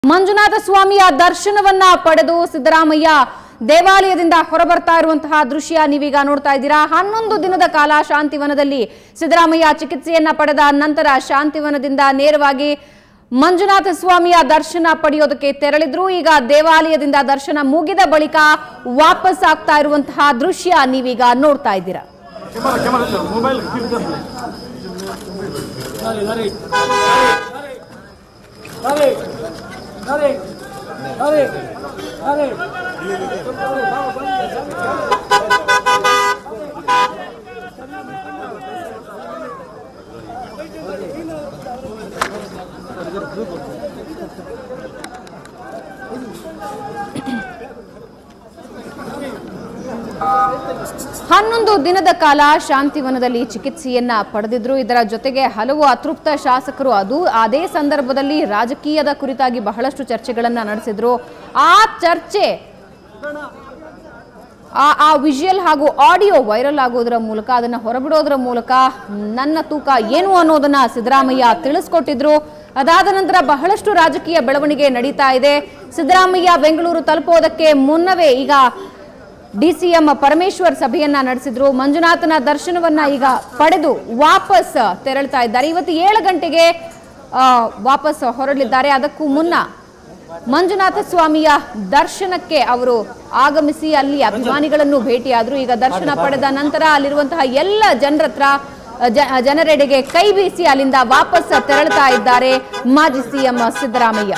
ಮಂಜುನಾಥ ಸ್ವಾಮಿಯ ದರ್ಶನವನ್ನ ಪಡೆದು ಸಿದ್ದರಾಮಯ್ಯ ದೇವಾಲಯದಿಂದ ಹೊರಬರ್ತಾ ಇರುವಂತಹ ದೃಶ್ಯ ನೀವೀಗ ನೋಡ್ತಾ ಇದ್ದೀರಾ ಹನ್ನೊಂದು ದಿನದ ಕಾಲ ಶಾಂತಿವನದಲ್ಲಿ ಸಿದ್ದರಾಮಯ್ಯ ಚಿಕಿತ್ಸೆಯನ್ನ ಪಡೆದ ನಂತರ ಶಾಂತಿವನದಿಂದ ನೇರವಾಗಿ ಮಂಜುನಾಥ ಸ್ವಾಮಿಯ ದರ್ಶನ ಪಡೆಯೋದಕ್ಕೆ ತೆರಳಿದ್ರು ಈಗ ದೇವಾಲಯದಿಂದ ದರ್ಶನ ಮುಗಿದ ಬಳಿಕ ವಾಪಸ್ ಆಗ್ತಾ ಇರುವಂತಹ ದೃಶ್ಯ ನೀವೀಗ ನೋಡ್ತಾ ಇದ್ದೀರಾ ಕ್ಯಾಮರಾ ಕ್ಯಾಮರಾ ಇಲ್ಲ ಮೊಬೈಲ್ ಕಿರ್ತಾರೆ ಹನ್ನೊಂದು ದಿನದ ಕಾಲ ಶಾಂತಿವನದಲ್ಲಿ ಚಿಕಿತ್ಸೆಯನ್ನ ಪಡೆದಿದ್ರು ಇದರ ಜೊತೆಗೆ ಹಲವು ಅತೃಪ್ತ ಶಾಸಕರು ಅದು ಅದೇ ಸಂದರ್ಭದಲ್ಲಿ ರಾಜಕೀಯದ ಕುರಿತಾಗಿ ಬಹಳಷ್ಟು ಚರ್ಚೆಗಳನ್ನ ನಡೆಸಿದ್ರು ಆ ಚರ್ಚೆ ಆ ಆ ವಿಜುವಲ್ ಹಾಗೂ ಆಡಿಯೋ ವೈರಲ್ ಆಗೋದ್ರ ಮೂಲಕ ಅದನ್ನ ಹೊರಬಿಡೋದ್ರ ಮೂಲಕ ನನ್ನ ತೂಕ ಏನು ಅನ್ನೋದನ್ನ ಸಿದ್ದರಾಮಯ್ಯ ತಿಳಿಸ್ಕೊಟ್ಟಿದ್ರು ಅದಾದ ನಂತರ ಬಹಳಷ್ಟು ರಾಜಕೀಯ ಬೆಳವಣಿಗೆ ನಡೀತಾ ಇದೆ ಸಿದ್ದರಾಮಯ್ಯ ಬೆಂಗಳೂರು ತಲುಪೋದಕ್ಕೆ ಮುನ್ನವೇ ಈಗ ಡಿಸಿಎಂ ಪರಮೇಶ್ವರ್ ಸಭೆಯನ್ನ ನಡೆಸಿದ್ರು ಮಂಜುನಾಥನ ದರ್ಶನವನ್ನ ಈಗ ಪಡೆದು ವಾಪಸ್ ತೆರಳ್ತಾ ಇದ್ದಾರೆ ಇವತ್ತು ಏಳು ಗಂಟೆಗೆ ಆ, ವಾಪಸ್ ಹೊರಡಲಿದ್ದಾರೆ ಅದಕ್ಕೂ ಮುನ್ನ ಮಂಜುನಾಥ ಸ್ವಾಮಿಯ ದರ್ಶನಕ್ಕೆ ಅವರು ಆಗಮಿಸಿ ಅಲ್ಲಿ ಅಭಿಮಾನಿಗಳನ್ನು ಭೇಟಿಯಾದ್ರು ಈಗ ದರ್ಶನ ಪಡೆದ ನಂತರ ಅಲ್ಲಿರುವಂತಹ ಎಲ್ಲ ಜನರ ಹತ್ರ ಜ- ಜನರೆಡೆಗೆ ಕೈ ಬೀಸಿ ಅಲ್ಲಿಂದ ವಾಪಸ್ ತೆರಳ್ತಾ ಇದ್ದಾರೆ ಮಾಜಿ ಸಿಎಂ ಸಿದ್ದರಾಮಯ್ಯ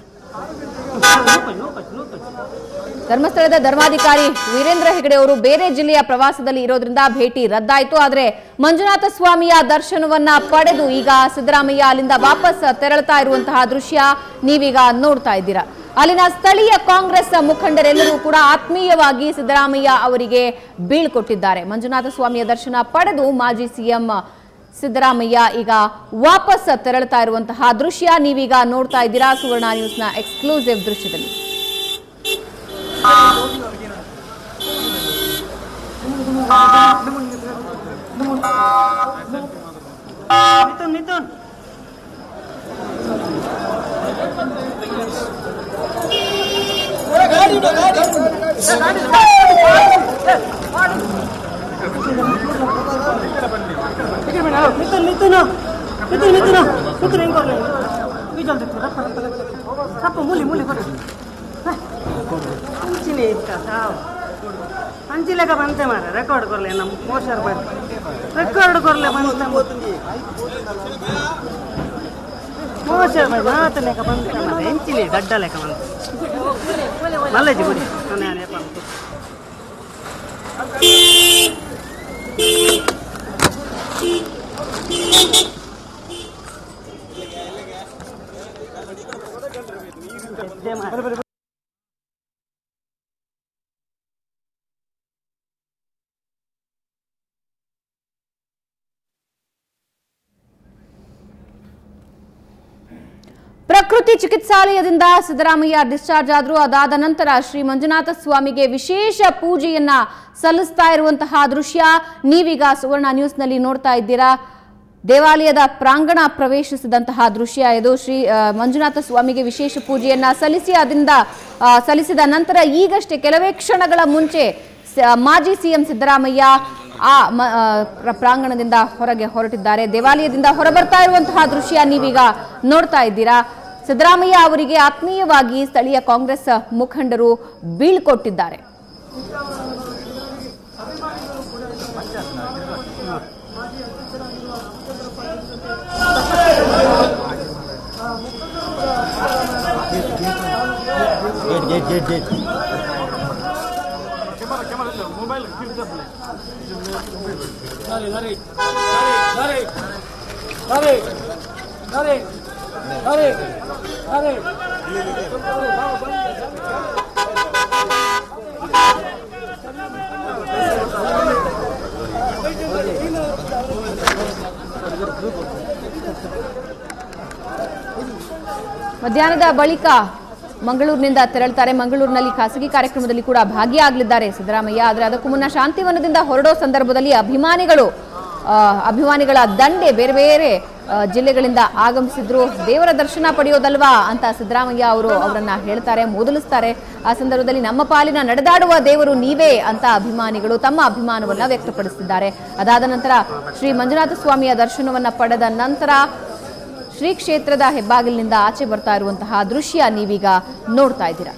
ಧರ್ಮಸ್ಥಳದ ಧರ್ಮಾಧಿಕಾರಿ ವೀರೇಂದ್ರ ಹೆಗಡೆ ಅವರು ಬೇರೆ ಜಿಲ್ಲೆಯ ಪ್ರವಾಸದಲ್ಲಿ ಇರೋದ್ರಿಂದ ಭೇಟಿ ರದ್ದಾಯಿತು ಆದರೆ ಮಂಜುನಾಥ ಸ್ವಾಮಿಯ ದರ್ಶನವನ್ನ ಪಡೆದು ಈಗ ಸಿದ್ದರಾಮಯ್ಯ ಅಲ್ಲಿಂದ ವಾಪಸ್ ತೆರಳ್ತಾ ಇರುವಂತಹ ದೃಶ್ಯ ನೀವೀಗ ನೋಡ್ತಾ ಇದ್ದೀರಾ ಅಲ್ಲಿನ ಸ್ಥಳೀಯ ಕಾಂಗ್ರೆಸ್ ಮುಖಂಡರೆಲ್ಲರೂ ಕೂಡ ಆತ್ಮೀಯವಾಗಿ ಸಿದ್ದರಾಮಯ್ಯ ಅವರಿಗೆ ಬೀಳ್ಕೊಟ್ಟಿದ್ದಾರೆ ಮಂಜುನಾಥ ಸ್ವಾಮಿಯ ದರ್ಶನ ಪಡೆದು ಮಾಜಿ ಸಿಎಂ ಸಿದ್ದರಾಮಯ್ಯ ಈಗ ವಾಪಸ್ ತೆರಳ್ತಾ ಇರುವಂತಹ ದೃಶ್ಯ ನೀವೀಗ ನೋಡ್ತಾ ಇದ್ದೀರಾ ಸುವರ್ಣ ನ್ಯೂಸ್ನ ಎಕ್ಸ್ಕ್ಲೂಸಿವ್ ದೃಶ್ಯದಲ್ಲಿ ಮಿಥುನ್ ಮಿಥುನ್ ಮಿಥುನ್ ಮಿಥುನ್ ಮಿಥುನ್ ಮಿಥುನ್ ಮಿಥುನ್ ಹೆಂಗ್ ಬರ್ಲಿ ಬೀಜಲ್ ತೆಗ್ದು ರಪ್ಪ ರಪ್ಪ ರಪ್ಪ ರಪ್ಪ ಮೂಲಿ ಮೂಲಿ ಬರ್ರಿ ಅಂಚಿನಿ ಇತ್ತ ಸಾವು ಅಂಚಿಲೆಗ ಬಂತೆ ಮಾರ ರೆಕಾರ್ಡ್ ಕೊರ್ಲೆ ನಮ್ಮ ಮೋಶರ್ ಬಂದು ರೆಕಾರ್ಡ್ ಕೊರ್ಲೆ ಬಂತ ಮೋಶರ್ ಬಂದು ಮಾತ ಲೆಕ್ಕ ಬಂತ ಮಾರ ಎಂಚಿಲಿ ಗಡ್ಡ ಲೆಕ್ಕ ಬಂತು ನಲ್ಲೇಜಿ ಗುಡಿ ನಾನು ಯಾರು ಯಪ್ಪ ಅಂತ. ಜಯ ಮಾರ. ಪ್ರಕೃತಿ ಚಿಕಿತ್ಸಾಲಯದಿಂದ ಸಿದ್ದರಾಮಯ್ಯ ಡಿಸ್ಚಾರ್ಜ್ ಆದ್ರು ಅದಾದ ನಂತರ ಶ್ರೀ ಮಂಜುನಾಥ ಸ್ವಾಮಿಗೆ ವಿಶೇಷ ಪೂಜೆಯನ್ನ ಸಲ್ಲಿಸ್ತಾ ಇರುವಂತಹ ದೃಶ್ಯ ನೀವೀಗ ಸುವರ್ಣ ನ್ಯೂಸ್ನಲ್ಲಿ ನೋಡ್ತಾ ಇದ್ದೀರಾ ದೇವಾಲಯದ ಪ್ರಾಂಗಣ ಪ್ರವೇಶಿಸಿದಂತಹ ದೃಶ್ಯ ಇದು ಶ್ರೀ ಆ, ಮಂಜುನಾಥ ಸ್ವಾಮಿಗೆ ವಿಶೇಷ ಪೂಜೆಯನ್ನ ಸಲ್ಲಿಸಿ ಅದರಿಂದ ಆ, ಸಲ್ಲಿಸಿದ ನಂತರ ಈಗಷ್ಟೇ ಕೆಲವೇ ಕ್ಷಣಗಳ ಮುಂಚೆ ಸ- ಮಾಜಿ ಸಿಎಂ ಸಿದ್ದರಾಮಯ್ಯ ಆ ಮ- ಆ, ಪ್ರ- ಪ್ರಾಂಗಣದಿಂದ ಹೊರಗೆ ಹೊರಟಿದ್ದಾರೆ ದೇವಾಲಯದಿಂದ ಹೊರಬರ್ತಾ ಇರುವಂತಹ ದೃಶ್ಯ ನೀವೀಗ ನೋಡ್ತಾ ಇದ್ದೀರಾ ಸಿದ್ದರಾಮಯ್ಯ ಅವರಿಗೆ ಆತ್ಮೀಯವಾಗಿ ಸ್ಥಳೀಯ ಕಾಂಗ್ರೆಸ್ ಮುಖಂಡರು ಬೀಳ್ಕೊಟ್ಟಿದ್ದಾರೆ ಕ್ಯಾಮರಾ ಕ್ಯಾಮರಾ ಇಲ್ಲ ಮೊಬೈಲ್ ಕಿರ್ತಾರೆ ಮಧ್ಯಾಹ್ನದ ಬಳಿಕ ಮಂಗಳೂರಿನಿಂದ ತೆರಳ್ತಾರೆ ಮಂಗಳೂರಿನಲ್ಲಿ ಖಾಸಗಿ ಕಾರ್ಯಕ್ರಮದಲ್ಲಿ ಕೂಡ ಭಾಗಿಯಾಗಲಿದ್ದಾರೆ ಸಿದ್ದರಾಮಯ್ಯ ಆದರೆ ಅದಕ್ಕೂ ಮುನ್ನ ಶಾಂತಿವನದಿಂದ ಹೊರಡೋ ಸಂದರ್ಭದಲ್ಲಿ ಅಭಿಮಾನಿಗಳು ಆ, ಅಭಿಮಾನಿಗಳ ದಂಡೆ ಬೇರೆ ಬೇರೆ ಆ, ಜಿಲ್ಲೆಗಳಿಂದ ಆಗಮಿಸಿದ್ರು ದೇವರ ದರ್ಶನ ಪಡೆಯೋದಲ್ವಾ ಅಂತ ಸಿದ್ದರಾಮಯ್ಯ ಅವರು ಅವರನ್ನ ಹೇಳ್ತಾರೆ ಮೊದಲಿಸ್ತಾರೆ ಆ ಸಂದರ್ಭದಲ್ಲಿ ನಮ್ಮ ಪಾಲಿನ ನಡೆದಾಡುವ ದೇವರು ನೀವೇ ಅಂತ ಅಭಿಮಾನಿಗಳು ತಮ್ಮ ಅಭಿಮಾನವನ್ನ ವ್ಯಕ್ತಪಡಿಸಿದ್ದಾರೆ ಅದಾದ ನಂತರ ಶ್ರೀ ಮಂಜುನಾಥ ಸ್ವಾಮಿಯ ದರ್ಶನವನ್ನ ಪಡೆದ ನಂತರ ಶ್ರೀ ಕ್ಷೇತ್ರದ ಹೆಬ್ಬಾಗಿಲಿನಿಂದ ಆಚೆ ಬರ್ತಾ ಇರುವಂತಹ ದೃಶ್ಯ ನೀವೀಗ ನೋಡ್ತಾ ಇದ್ದೀರಾ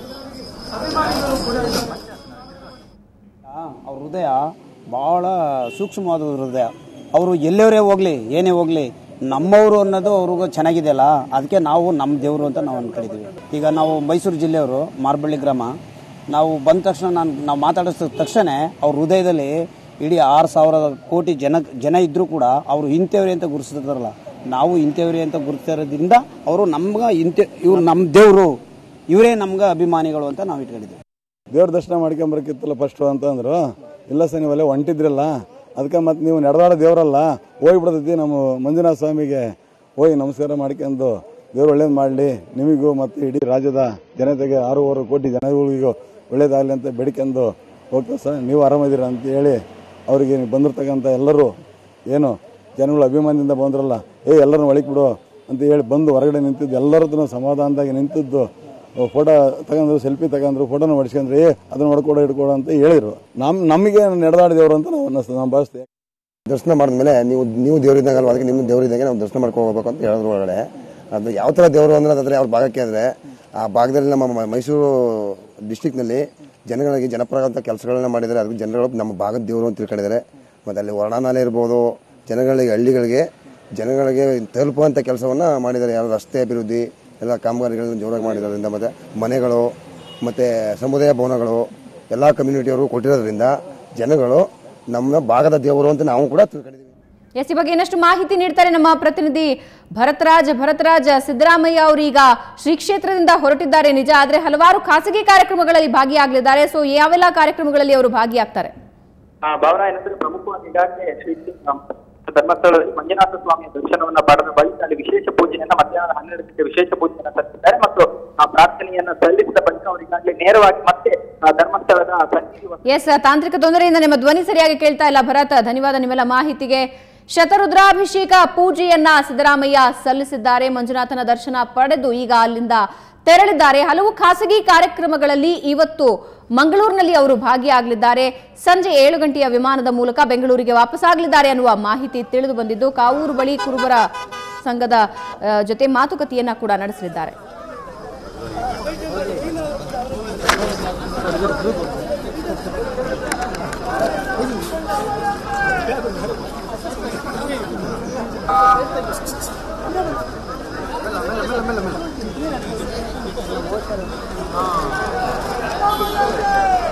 ಅವ್ರ ಹೃದಯ ಭಾಳ ಸೂಕ್ಷ್ಮವಾದ ಹೃದಯ ಅವರು ಎಲ್ಲವರೇ ಹೋಗ್ಲಿ ಏನೇ ಹೋಗ್ಲಿ ನಮ್ಮವರು ಅನ್ನೋದು ಅವ್ರಿಗೂ ಚೆನ್ನಾಗಿದೆಯಲ್ಲ ಅದಕ್ಕೆ ನಾವು ನಮ್ಮ ದೇವರು ಅಂತ ನಾವು ಅನ್ಕೊಂಡಿದ್ದೀವಿ ಈಗ ನಾವು ಮೈಸೂರು ಜಿಲ್ಲೆಯವರು ಮಾರ್ಬಳ್ಳಿ ಗ್ರಾಮ ನಾವು ಬಂದ ತಕ್ಷಣ ನಾನು ನಾವು ಮಾತಾಡಿಸಿದ ತಕ್ಷಣ ಅವ್ರ ಹೃದಯದಲ್ಲಿ ಇಡೀ ಆರು ಸಾವಿರ ಕೋಟಿ ಜನ ಜನ ಇದ್ದರೂ ಕೂಡ ಅವರು ಇಂಥವ್ರಿ ಅಂತ ಗುರುತಿಸ್ತಾರಲ್ಲ ನಾವು ಇಂಥವ್ರಿ ಅಂತ ಗುರುತಿರೋದ್ರಿಂದ ಅವರು ನಮ್ಗೆ ಇಂಥ ಇವ್ರು ನಮ್ಮ ದೇವರು ಇವರೇ ನಮ್ಗೆ ಅಭಿಮಾನಿಗಳು ಅಂತ ನಾವು ಇಟ್ಕೊಂಡಿದ್ದೀವಿ ದೇವ್ರ ದರ್ಶನ ಮಾಡ್ಕೊಂಬರಕ್ಕಿತ್ತಲ್ಲ ಫಸ್ಟು ಅಂತಂದ್ರು ಇಲ್ಲ ಸರ್ ನೀವೆಲ್ಲ ಹೊಂಟಿದ್ರಲ್ಲ ಅದಕ್ಕೆ ಮತ್ತೆ ನೀವು ನಡೆದಾಡೋ ದೇವರಲ್ಲ ಹೋಗ್ಬಿಡ್ತೈತಿ ನಮ್ಮ ಮಂಜುನಾಥ ಸ್ವಾಮಿಗೆ ಹೋಗಿ ನಮಸ್ಕಾರ ಮಾಡ್ಕೊಂಡು ದೇವ್ರು ಒಳ್ಳೇದು ಮಾಡಲಿ ನಿಮಗೂ ಮತ್ತು ಇಡೀ ರಾಜ್ಯದ ಜನತೆಗೆ ಆರೂವರೆ ಕೋಟಿ ಜನಗಳಿಗೂ ಒಳ್ಳೇದಾಗಲಿ ಅಂತ ಬೇಡ್ಕೊಂಡು ಹೋಗ್ತಾ ಸರ್ ನೀವು ಆರಾಮಿದ್ದೀರಾ ಅಂತ ಹೇಳಿ ಅವರಿಗೆ ಬಂದಿರ್ತಕ್ಕಂಥ ಎಲ್ಲರೂ ಏನು ಜನಗಳು ಅಭಿಮಾನದಿಂದ ಬಂದ್ರಲ್ಲ ಏ ಎಲ್ಲರನ್ನು ಒಳಗೆ ಬಿಡು ಅಂತ ಹೇಳಿ ಬಂದು ಹೊರಗಡೆ ನಿಂತಿದ್ದು ಎಲ್ಲರದ್ದು ಸಮಾಧಾನದಾಗಿ ನಿಂತಿದ್ದು ಫೋಟೋ ತಗೊಂಡ್ರು ಸೆಲ್ಫಿ ತಗೊಂಡ್ರು ಫೋಟೋನ ಹೊಡಿಸ್ಕೊಂಡ್ರು ಏ ಅದನ್ನ ಹೊಡ್ಕೊಡೋ ಹಿಡ್ಕೊಡೋ ಅಂತ ಹೇಳಿದ್ರು ನಮ್ ನಮಗೆ ನಡೆದಾಡಿದವರು ಅಂತ ನಾವು ಅನ್ನಿಸ್ತದೆ ನಾವು ಭಾವಿಸ್ತೀವಿ ದರ್ಶನ ಮಾಡಿದ್ಮೇಲೆ ನೀವು ನೀವು ದೇವರಿದ್ದಂಗಲ್ವ ಅದಕ್ಕೆ ನಿಮ್ಮ ದೇವರಿದ್ದಂಗೆ ನಾವು ದರ್ಶನ ಮಾಡ್ಕೊಂಡು ಹೋಗ್ಬೇಕು ಅಂತ ಹೇಳಿದ್ರು ಒಳಗಡೆ ಅದು ಯಾವ ಥರ ದೇವರು ಅಂದ್ರೆ ಅದಾದ್ರೆ ಅವ್ರ ಭಾಗಕ್ಕೆ ಅಂದರೆ ಆ ಭಾಗದಲ್ಲಿ ನಮ್ಮ ಮ- ಮೈಸೂರು ಡಿಸ್ಟಿಕ್ನಲ್ಲಿ ಜನಗಳಿಗೆ ಜನಪರವಾದಂಥ ಕೆಲಸಗಳನ್ನ ಮಾಡಿದ್ದಾರೆ ಅದಕ್ಕೆ ಜನಗಳು ನಮ್ಮ ಭಾಗದ ದೇವರು ಅಂತ ತಿಳ್ಕೊಂಡಿದ್ದಾರೆ ಮತ್ತು ಅಲ್ಲಿ ವರ್ಣನಾಲೆ ಇರ್ಬೋದು ಜನಗಳಿಗೆ ಹಳ್ಳಿಗಳಿಗೆ ಜನಗಳಿಗೆ ತಲುಪುವಂಥ ಕೆಲಸವನ್ನು ಮಾಡಿದ್ದಾರೆ ಯಾವ ರಸ್ತೆ ಅಭಿವೃದ್ಧಿ ಎಲ್ಲ ಕಾಮಗಾರಿಗಳನ್ನು ಜೋರಾಗಿ ಮಾಡಿರೋದ್ರಿಂದ ಮತ್ತು ಮನೆಗಳು ಮತ್ತು ಸಮುದಾಯ ಭವನಗಳು ಎಲ್ಲ ಕಮ್ಯುನಿಟಿಯವರು ಕೊಟ್ಟಿರೋದ್ರಿಂದ ಜನಗಳು ನಮ್ಮ ಭಾಗದ ದೇವರು ಅಂತ ನಾವು ಕೂಡ ತಿಳ್ಕೊಂಡಿದ್ದೀವಿ ಎಸ್ ಈ ಬಗ್ಗೆ ಇನ್ನಷ್ಟು ಮಾಹಿತಿ ನೀಡ್ತಾರೆ ನಮ್ಮ ಪ್ರತಿನಿಧಿ ಭರತರಾಜ್ ಭರತರಾಜ್ ಸಿದ್ದರಾಮಯ್ಯ ಅವರು ಈಗ ಶ್ರೀ ಕ್ಷೇತ್ರದಿಂದ ಹೊರಟಿದ್ದಾರೆ ನಿಜ ಆದ್ರೆ ಹಲವಾರು ಖಾಸಗಿ ಕಾರ್ಯಕ್ರಮಗಳಲ್ಲಿ ಭಾಗಿಯಾಗಲಿದ್ದಾರೆ ಸೊ ಯಾವೆಲ್ಲ ಕಾರ್ಯಕ್ರಮಗಳಲ್ಲಿ ಅವರು ಭಾಗಿಯಾಗ್ತಾರೆ ಆ ಭಾವನಾ ಏನಂದ್ರೆ ಪ್ರಮುಖವಾಗಿ ಈಗಾಗಲೇ ಶ್ರೀ ಧರ್ಮಸ್ಥಳದಲ್ಲಿ ಮಂಜುನಾಥ ಸ್ವಾಮಿಯ ದರ್ಶನವನ್ನ ಪಡೆದ ಬಳಿಕ ಅಲ್ಲಿ ವಿಶೇಷ ಪೂಜೆಯನ್ನ ಮಧ್ಯಾಹ್ನ ಹನ್ನೆರಡು ಗಂಟೆ ವಿಶೇಷ ಪೂಜೆಯನ್ನ ಸಲ್ಲಿಸಿದ್ದಾರೆ ಮತ್ತು ಆ ಪ್ರಾರ್ಥನೆಯನ್ನ ಸಲ್ಲಿಸಿದ ಬಳಿಕ ಅವರು ಈಗಾಗಲೇ ನೇರವಾಗಿ ಮತ್ತೆ ಆ ಧರ್ಮಸ್ಥಳದ ಸನ್ನಿಧಿ ಎಸ್ ತಾಂತ್ರಿಕ ತೊಂದರೆಯಿಂದ ನಿಮ್ಮ ಧ್ವನಿ ಸರಿಯಾಗಿ ಕೇಳ್ತಾ ಇಲ್ಲ ಭರತ್ ಧನ್ಯವಾದ ನಿಮ್ಮೆಲ್ಲ ಮಾಹಿತಿಗೆ ಶತರುದ್ರಾಭಿಷೇಕ ಪೂಜೆಯನ್ನ ಸಿದ್ದರಾಮಯ್ಯ ಸಲ್ಲಿಸಿದ್ದಾರೆ ಮಂಜುನಾಥನ ದರ್ಶನ ಪಡೆದು ಈಗ ಅಲ್ಲಿಂದ ತೆರಳಿದ್ದಾರೆ ಹಲವು ಖಾಸಗಿ ಕಾರ್ಯಕ್ರಮಗಳಲ್ಲಿ ಇವತ್ತು ಮಂಗಳೂರಿನಲ್ಲಿ ಅವರು ಭಾಗಿಯಾಗಲಿದ್ದಾರೆ ಸಂಜೆ ಏಳು ಗಂಟೆಯ ವಿಮಾನದ ಮೂಲಕ ಬೆಂಗಳೂರಿಗೆ ವಾಪಸ್ಸಾಗಲಿದ್ದಾರೆ ಅನ್ನುವ ಮಾಹಿತಿ ತಿಳಿದು ಬಂದಿದ್ದು ಕಾವೂರು ಬಳಿ ಕುರುಬರ ಸಂಘದ ಆ, ಜೊತೆ ಮಾತುಕತೆಯನ್ನ ಕೂಡ ನಡೆಸಲಿದ್ದಾರೆ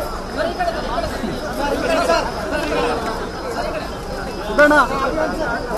ಬೇಡ